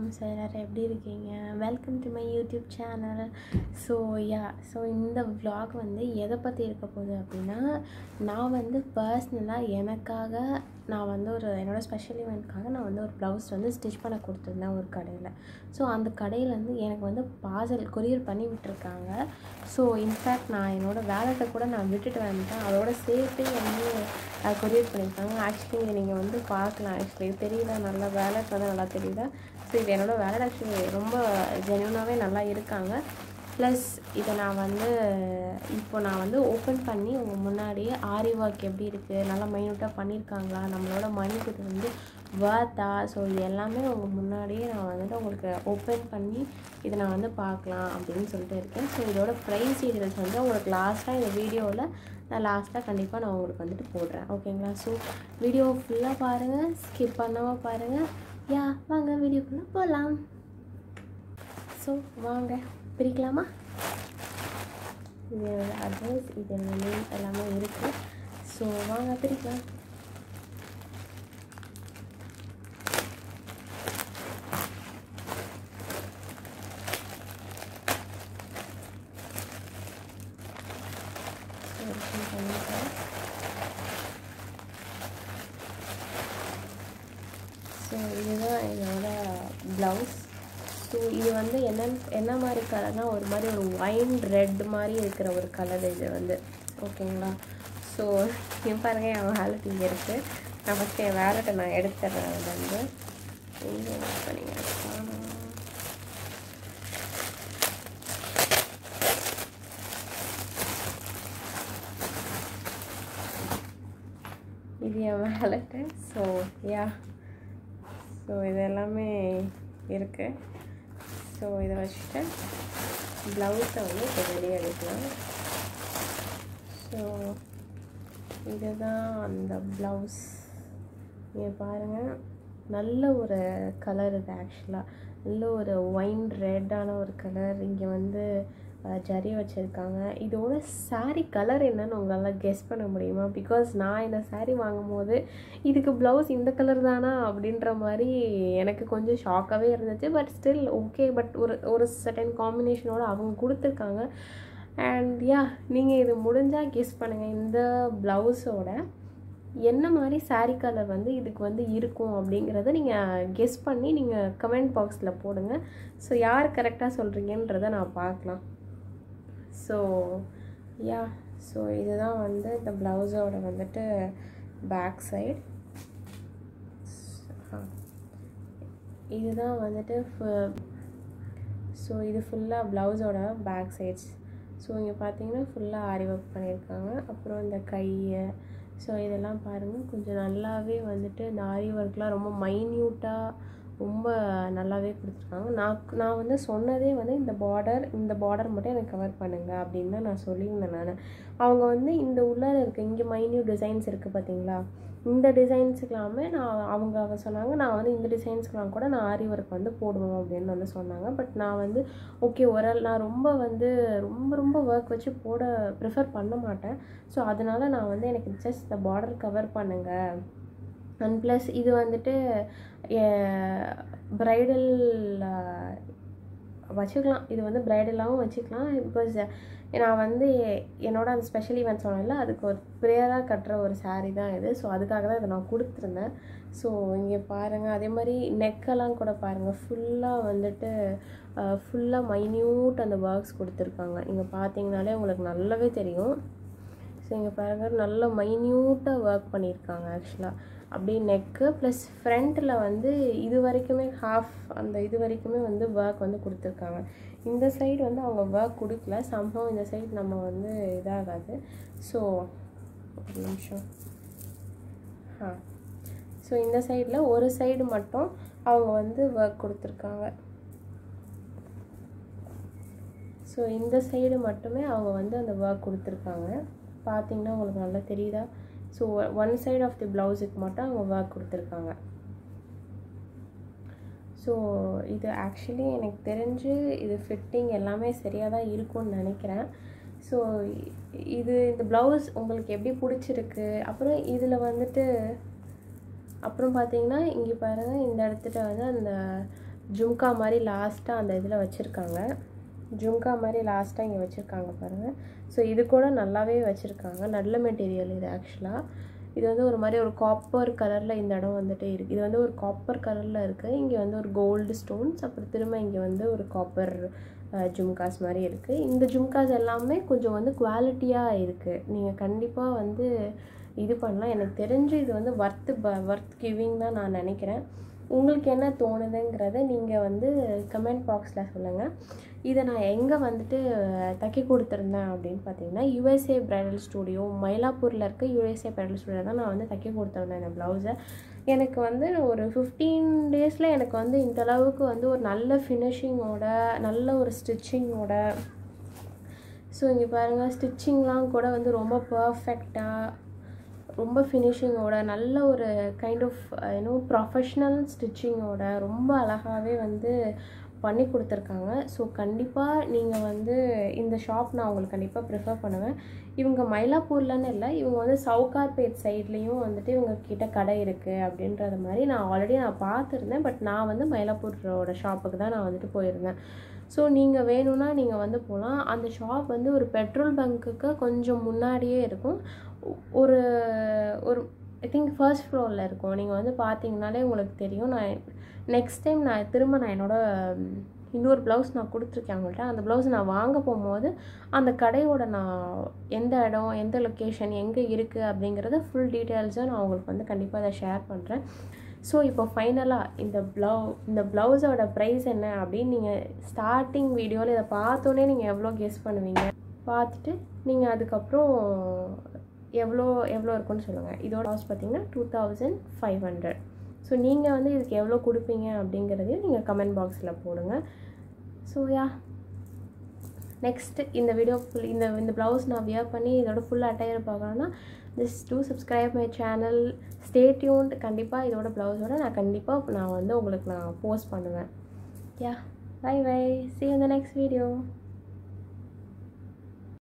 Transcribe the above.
So எல்லோரும் எப்படி இருக்கீங்க welcome to my YouTube channel so yeah so இந்த vlog வந்து எதை பற்றி இருக்க போகுது அப்படின்னா நான் வந்து பர்சனலாக எனக்காக நான் வந்து ஒரு என்னோடய ஸ்பெஷல் இவெண்ட்காக நான் வந்து ஒரு ப்ளவுஸ் வந்து ஸ்டிச் பண்ண கொடுத்துருந்தேன் ஒரு கடையில் ஸோ அந்த கடையில் வந்து எனக்கு வந்து பார்சல் கொரியர் பண்ணி விட்டுருக்காங்க ஸோ இன்ஃபேக்ட் நான் என்னோடய வேலட்டை கூட நான் விட்டுட்டு வந்துட்டேன் அதோட சேர்த்து வந்து கொரியர் பண்ணியிருக்காங்க ஆக்சுவலி நீங்கள் வந்து பார்க்கலாம் ஆக்சுவலி தெரியுதா நல்லா வேலட் வந்து நல்லா தெரியுதா ஸோ இது என்னோடய வேலட் ஆக்சுவலி ரொம்ப ஜென்யூனாகவே நல்லா இருக்காங்க ப்ளஸ் இதை நான் வந்து இப்போ நான் வந்து ஓப்பன் பண்ணி உங்கள் முன்னாடியே ஆரி ஒர்க் எப்படி இருக்குது நல்லா மைனூட்டாக பண்ணியிருக்காங்களா நம்மளோட மணிக்கு இது வந்து வேர்த்தா ஸோ இது எல்லாமே உங்கள் முன்னாடியே நான் வந்துட்டு உங்களுக்கு ஓப்பன் பண்ணி இதை நான் வந்து பார்க்கலாம் அப்படின்னு சொல்லிட்டு இருக்கேன் ஸோ இதோட ப்ரைஸ் டீட்டெயில்ஸ் வந்து உங்களுக்கு லாஸ்ட்டாக இந்த வீடியோவில் நான் லாஸ்ட்டாக கண்டிப்பாக நான் உங்களுக்கு வந்துட்டு போடுறேன் ஓகேங்களா ஸோ வீடியோ ஃபுல்லாக பாருங்கள் ஸ்கிப் பண்ணாமல் பாருங்கள் யா வாங்க வீடியோக்குள்ளே போகலாம் ஸோ வாங்க பிரிக்கலாமா இது என்னோட அட்ரஸ் இது என்னோட நேம் எல்லாமே இருக்குது ஸோ வாங்க பிரிக்கலாம் So, ஒரு நிமிஷம் பண்ணிக்கிறேன். ஸோ இதுதான் என்னோட ப்ளவுஸ் ஸோ இது வந்து என்ன என்ன மாதிரி கலர்னால் ஒரு மாதிரி ஒரு ஒயின் ரெட் மாதிரி இருக்கிற ஒரு கலர் இது வந்து ஓகேங்களா ஸோ என் பாருங்க என் வேலட் இங்கே இருக்குது நான் ஃபஸ்ட்டு என் வேலட்டை நான் எடுத்துடுறேன் அது வந்து எங்கே பண்ணிங்க இது என் வேலட்டு ஸோ யா ஸோ இது எல்லாமே இருக்குது ஸோ இதை வச்சுட்டு ப்ளவுஸை வந்து இப்போ வெளியே எடுக்கலாம் ஸோ இதுதான் அந்த ப்ளவுஸ் நீங்கள் பாருங்கள் நல்ல ஒரு கலர் இது ஆக்சுவலாக நல்ல ஒரு ஒயின் ரெட்டான ஒரு கலர் இங்கே வந்து அஹ், ஜரி வச்சுருக்காங்க இதோட saree கலர் என்னன்னு உங்களால் கெஸ் பண்ண முடியுமா பிகாஸ் நான் இந்த saree வாங்கும்போது இதுக்கு ப்ளவுஸ் இந்த கலர் தானா அப்படின்ற மாதிரி எனக்கு கொஞ்சம் ஷாக்காகவே இருந்துச்சு பட் ஸ்டில் ஓகே பட் ஒரு ஒரு சர்டன் காம்பினேஷனோட அவங்க கொடுத்துருக்காங்க அண்ட் யா நீங்கள் இது முடிஞ்சால் கெஸ் பண்ணுங்கள் இந்த ப்ளவுஸோட என்ன மாதிரி saree கலர் வந்து இதுக்கு வந்து இருக்கும் அப்படிங்கிறத நீங்கள் கெஸ் பண்ணி நீங்கள் கமெண்ட் பாக்ஸில் போடுங்க ஸோ யார் கரெக்டாக சொல்கிறீங்கன்றதை நான் பார்க்கலாம் ஸோ யா ஸோ இதுதான் வந்து இந்த ப்ளவுஸோட வந்துட்டு பேக் சைடு இதுதான் வந்துட்டு ஸோ இது ஃபுல்லாக ப்ளவுஸோட பேக் சைட்ஸ் ஸோ இங்கே பார்த்தீங்கன்னா ஃபுல்லாக ஆரி ஒர்க் பண்ணியிருக்காங்க அப்புறம் இந்த கை ஸோ இதெல்லாம் பாருங்கள் கொஞ்சம் நல்லாவே வந்துட்டு இந்த ஆரி ஒர்க்லாம் ரொம்ப மைன்யூட்டாக ரொம்ப நல்லாவே கொடுத்துருக்காங்க நான் நான் வந்து சொன்னதே வந்து இந்த பார்டர் இந்த பார்டர் மட்டும் எனக்கு கவர் பண்ணுங்க அப்படின்னு தான் நான் சொல்லியிருந்தேன் நான் அவங்க வந்து இந்த உள்ளார இருக்க இங்கே மைன்யூட் டிசைன்ஸ் இருக்குது பார்த்தீங்களா இந்த டிசைன்ஸுக்கெல்லாமே நான் அவங்க அவ சொன்னாங்க நான் வந்து இந்த டிசைன்ஸ்க்கெலாம் கூட நான் ஆரி ஒர்க் வந்து போடுவோம் அப்படின்னு வந்து சொன்னாங்க பட் நான் வந்து ஓகே ஒரு நான் ரொம்ப வந்து ரொம்ப ரொம்ப ஒர்க் வச்சு போட ப்ரிஃபர் பண்ண மாட்டேன் ஸோ அதனால நான் வந்து எனக்கு ஜஸ்ட் இந்த பார்டர் கவர் பண்ணுங்கள் அண்ட் ப்ளஸ் இது வந்துட்டு ப்ரைடல் வச்சுக்கலாம் இது வந்து ப்ரைடலாகவும் வச்சுக்கலாம் பிகாஸ் நான் வந்து என்னோட அந்த ஸ்பெஷல் ஈவெண்ட் சொன்னேன்ல அதுக்கு ஒரு ப்ரேயராக கட்டுற ஒரு saree தான் இது ஸோ அதுக்காக தான் இதை நான் கொடுத்துருந்தேன் ஸோ இங்கே பாருங்கள் அதே மாதிரி நெக்கெல்லாம் கூட பாருங்கள் ஃபுல்லாக வந்துட்டு ஃபுல்லாக மைன்யூட் அந்த ஒர்க்ஸ் கொடுத்துருக்காங்க இங்கே பார்த்தீங்கனாலே உங்களுக்கு நல்லாவே தெரியும் ஸோ இங்கே பாருங்கள் நல்ல மைன்யூட்டாக ஒர்க் பண்ணியிருக்காங்க ஆக்சுவலாக அப்படியே நெக்கு ப்ளஸ் ஃப்ரண்ட்டில் வந்து இது வரைக்குமே ஹாஃப் அந்த இது வரைக்குமே வந்து ஒர்க் வந்து கொடுத்துருக்காங்க இந்த சைடு வந்து அவங்க ஒர்க் கொடுக்கல சம்பவம் இந்த சைடு நம்ம வந்து இதாகாது ஸோ ஒரு நிமிஷம் ஆ ஸோ இந்த சைடில் ஒரு சைடு மட்டும் அவங்க வந்து ஒர்க் கொடுத்துருக்காங்க ஸோ இந்த சைடு மட்டுமே அவங்க வந்து அந்த ஒர்க் கொடுத்துருக்காங்க பார்த்தீங்கன்னா உங்களுக்கு நல்லா தெரியுதா so one side of the ப்ளவுஸுக்கு மட்டும் அவங்க ஒர்க் கொடுத்துருக்காங்க ஸோ இது ஆக்சுவலி எனக்கு தெரிஞ்சு இது ஃபிட்டிங் எல்லாமே சரியாக தான் இருக்கும்னு நினைக்கிறேன் ஸோ இது இந்த ப்ளவுஸ் உங்களுக்கு எப்படி பிடிச்சிருக்கு அப்புறம் இதில் வந்துட்டு அப்புறம் பார்த்தீங்கன்னா இங்கே பாருங்கள் இந்த இடத்துல வந்து அந்த ஜும்கா மாதிரி லாஸ்ட்டாக அந்த இதில் வச்சுருக்காங்க ஜும்கா மாதிரி லாஸ்ட்டாக இங்கே வச்சுருக்காங்க பாருங்கள் ஸோ இது கூட நல்லாவே வச்சுருக்காங்க நல்ல மெட்டீரியல் இது ஆக்சுவலாக இது வந்து ஒரு மாதிரி ஒரு காப்பர் கலரில் இந்த இடம் வந்துட்டு இருக்குது இது வந்து ஒரு காப்பர் கலரில் இருக்குது இங்கே வந்து ஒரு கோல்டு ஸ்டோன்ஸ் அப்புறம் திரும்ப இங்கே வந்து ஒரு காப்பர் ஜும்காஸ் மாதிரி இருக்குது இந்த ஜும்காஸ் எல்லாமே கொஞ்சம் வந்து குவாலிட்டியாக இருக்குது நீங்கள் கண்டிப்பாக வந்து இது பண்ணலாம் எனக்கு தெரிஞ்சு இது வந்து ஒர்த்து ப ஒர்த் கிவிங் தான் நான் நினைக்கிறேன் உங்களுக்கு என்ன தோணுதுங்கிறத நீங்கள் வந்து கமெண்ட் பாக்ஸில் சொல்லுங்கள் இதை நான் எங்கே வந்துட்டு தைக்க கொடுத்துருந்தேன் அப்படின்னு பார்த்தீங்கன்னா யூஎஸ்ஏ பிரைடல் ஸ்டூடியோ மயிலாப்பூரில் இருக்க யூஎஸ்ஏ பிரைடல் ஸ்டூடியோ தான் நான் வந்து தைக்க கொடுத்துருந்தேன் இந்த ப்ளவுஸை எனக்கு வந்து ஒரு ஃபிஃப்டீன் டேஸில் எனக்கு வந்து இந்த அளவுக்கு வந்து ஒரு நல்ல ஃபினிஷிங்கோட நல்ல ஒரு ஸ்டிச்சிங்கோட ஸோ இங்கே பாருங்கள் ஸ்டிச்சிங்லாம் கூட வந்து ரொம்ப பர்ஃபெக்டாக ரொம்ப ஃபினிஷிங்கோட நல்ல ஒரு கைண்ட் ஆஃப் யூனோ ப்ரொஃபஷ்னல் ஸ்டிச்சிங்கோட ரொம்ப அழகாகவே வந்து பண்ணி கொடுத்துருக்காங்க ஸோ கண்டிப்பாக நீங்கள் வந்து இந்த ஷாப் நான் உங்களுக்கு கண்டிப்பாக ப்ரிஃபர் பண்ணுவேன் இவங்க மயிலாப்பூர்லன்னு இல்லை இவங்க வந்து சவுகார்பேட் சைட்லேயும் வந்துட்டு இவங்க கிட்ட கடை இருக்குது அப்படின்றது மாதிரி நான் ஆல்ரெடி நான் பார்த்துருந்தேன் பட் நான் வந்து மயிலாப்பூரோட ஷாப்புக்கு தான் நான் வந்துட்டு போயிருந்தேன் ஸோ நீங்கள் வேணும்னா நீங்கள் வந்து போகலாம் அந்த ஷாப் வந்து ஒரு பெட்ரோல் பங்க்குக்கு கொஞ்சம் முன்னாடியே இருக்கும் ஒரு ஒரு ஐ திங்க் ஃபர்ஸ்ட் ஃப்ளோரில் இருக்கும் நீங்கள் வந்து பார்த்தீங்கனாலே உங்களுக்கு தெரியும் நான் நெக்ஸ்ட் டைம் நான் திரும்ப நான் என்னோடய இன்னொரு ப்ளவுஸ் நான் கொடுத்துருக்கேன் அவங்கள்ட்ட அந்த ப்ளவுஸ் நான் வாங்க போகும்போது அந்த கடையோட நான் எந்த இடம் எந்த லொக்கேஷன் எங்கே இருக்குது அப்படிங்கிறத ஃபுல் டீட்டெயில்ஸை நான் உங்களுக்கு வந்து கண்டிப்பாக அதை ஷேர் பண்ணுறேன் ஸோ இப்போ ஃபைனலாக இந்த ப்ளவு இந்த ப்ளவுஸோட ப்ரைஸ் என்ன அப்படின்னு நீங்கள் ஸ்டார்டிங் வீடியோவில் இதை பார்த்தோன்னே நீங்கள் எவ்வளோ கெஸ் பண்ணுவீங்க பார்த்துட்டு நீங்கள் அதுக்கப்புறம் எவ்வளோ எவ்வளோ இருக்குன்னு சொல்லுங்கள் இதோட காஸ்ட் பார்த்தீங்கன்னா two thousand five hundred so நீங்கள் வந்து இதுக்கு எவ்வளோ கொடுப்பீங்க அப்படிங்கிறதையும் நீங்கள் கமெண்ட் பாக்ஸில் போடுங்க ஸோ யா நெக்ஸ்ட்டு இந்த வீடியோ ஃபுல் இந்த இந்த ப்ளவுஸ் நான் வியர் பண்ணி இதோட ஃபுல் அட்டையர் பார்க்கணுன்னா this to subscribe my channel stay tuned கண்டிப்பாக இதோட ப்ளவுஸோட நான் கண்டிப்பாக நான் வந்து உங்களுக்கு நான் போஸ்ட் பண்ணுவேன் யா பை பை சி இந்த நெக்ஸ்ட் வீடியோ